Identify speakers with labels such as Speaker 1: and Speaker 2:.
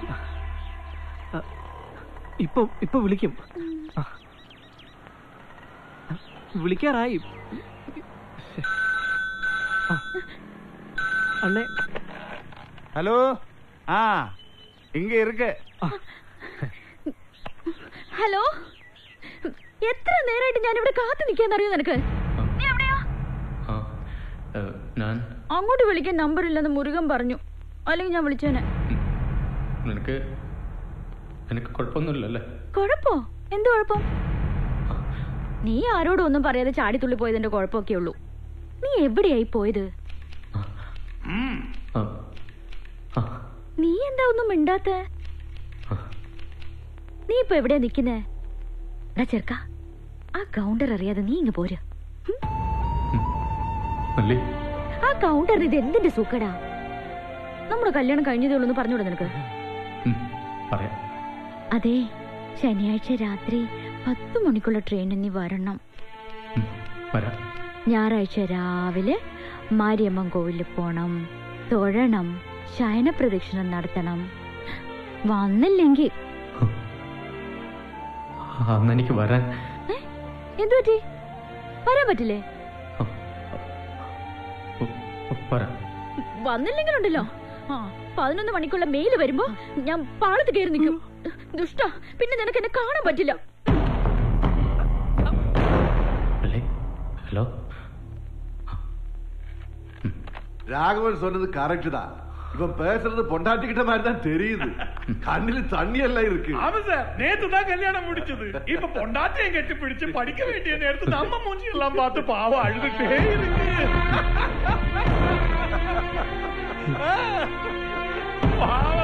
Speaker 1: ഇപ്പൊ ഇപ്പൊ വിളിക്കും ആ. വിളിക്കാറായി ആ. അണ്ണേ
Speaker 2: ഹലോ ആ ഇങ്ങ ഇருக்கு
Speaker 3: ഹലോ എത്ര നേരമായിട്ട് ഞാൻ ഇവിടെ കാത്തു നിൽക്കാന്നറിയോ നിനക്ക് നീ എവിടെയാ
Speaker 4: ആ ഏ, ഞാൻ
Speaker 3: അങ്ങോട്ട് വിളിക്കാൻ നമ്പർ ഇല്ലെന്ന് മുരുകൻ പറഞ്ഞു അല്ലെങ്കിൽ ഞാൻ വിളിച്ചേനെ
Speaker 4: നിനക്ക് നിനക്ക് കുഴപ്പമൊന്നുമില്ലല്ലേ
Speaker 3: കുഴപ്പോ എന്ത് കുഴപ്പം നീ ആരോടും ഒന്നും പറയാതെ ചാടിത്തുള്ളി പോയതിന്റെ കുഴപ്പമൊക്കെ ഉള്ളൂ നീ എവിടെയായി പോയത്
Speaker 4: ആ ആ
Speaker 3: നീ എന്താ ഒന്നും മിണ്ടാത്ത നീ ഇപ്പൊ എവിടെയാ നിക്കുന്നേ എടാ ചെറുക്ക ആ കൗണ്ടർ അറിയാതെ നീ ഇങ്ങ് പോര്
Speaker 4: മല്ലി
Speaker 3: ആ കൗണ്ടറിന് ഇത് എന്തിന്റെ സൂക്കടാ നമ്മുടെ കല്യാണം കഴിഞ്ഞതേ ഉള്ളൂ എന്ന് പറഞ്ഞൂടെ നിനക്ക്
Speaker 4: ഉം, പറയാം
Speaker 3: അതെ ശനിയാഴ്ച രാത്രി പത്ത് മണിക്കുള്ള ട്രെയിനിന് നീ വരണം
Speaker 4: ഉം, വരാം
Speaker 3: ഞായറാഴ്ച രാവിലെ മാരിയമ്മൻ കോവിലിൽ പോണം തൊഴണം ശയന പ്രദക്ഷിണം നടത്തണം വന്നില്ലെങ്കിൽ
Speaker 4: ആ, അന്ന് എനിക്ക് വരാൻ
Speaker 3: എന്തു പറ്റി വരാൻ പറ്റില്ലേ
Speaker 4: ഉ- ഉ- വരാം
Speaker 3: വന്നില്ലെങ്കിലുണ്ടല്ലോ ആ പതിനൊന്ന് മണിക്കുള്ള മെയില് വരുമ്പോ ഞാൻ പാളത്ത് കയറി നിൽക്കും ദുഷ്ട പിന്നെ നിനക്ക് എന്നെ കാണാൻ പറ്റില്ല
Speaker 4: മല്ലി ഹലോ
Speaker 5: ராகவன் சொன்னது கரெக்ட் தான் இவன் பேசுறது பொண்டாட்டிக்கிட்ட மாதிரி தான் தெரியுது கண்ணில தண்ணி எல்லாம் இருக்கு
Speaker 6: ஆமா சார் நேத்து தான் கல்யாணம் முடிச்சது இப்ப பொண்டாட்டியும் கட்டி பிடிச்சு படிக்க வேண்டிய நேரத்து நம்ம மூஞ்சி எல்லாம் பார்த்து பாவம் அழுதுட்டே இருக்கு பாவம்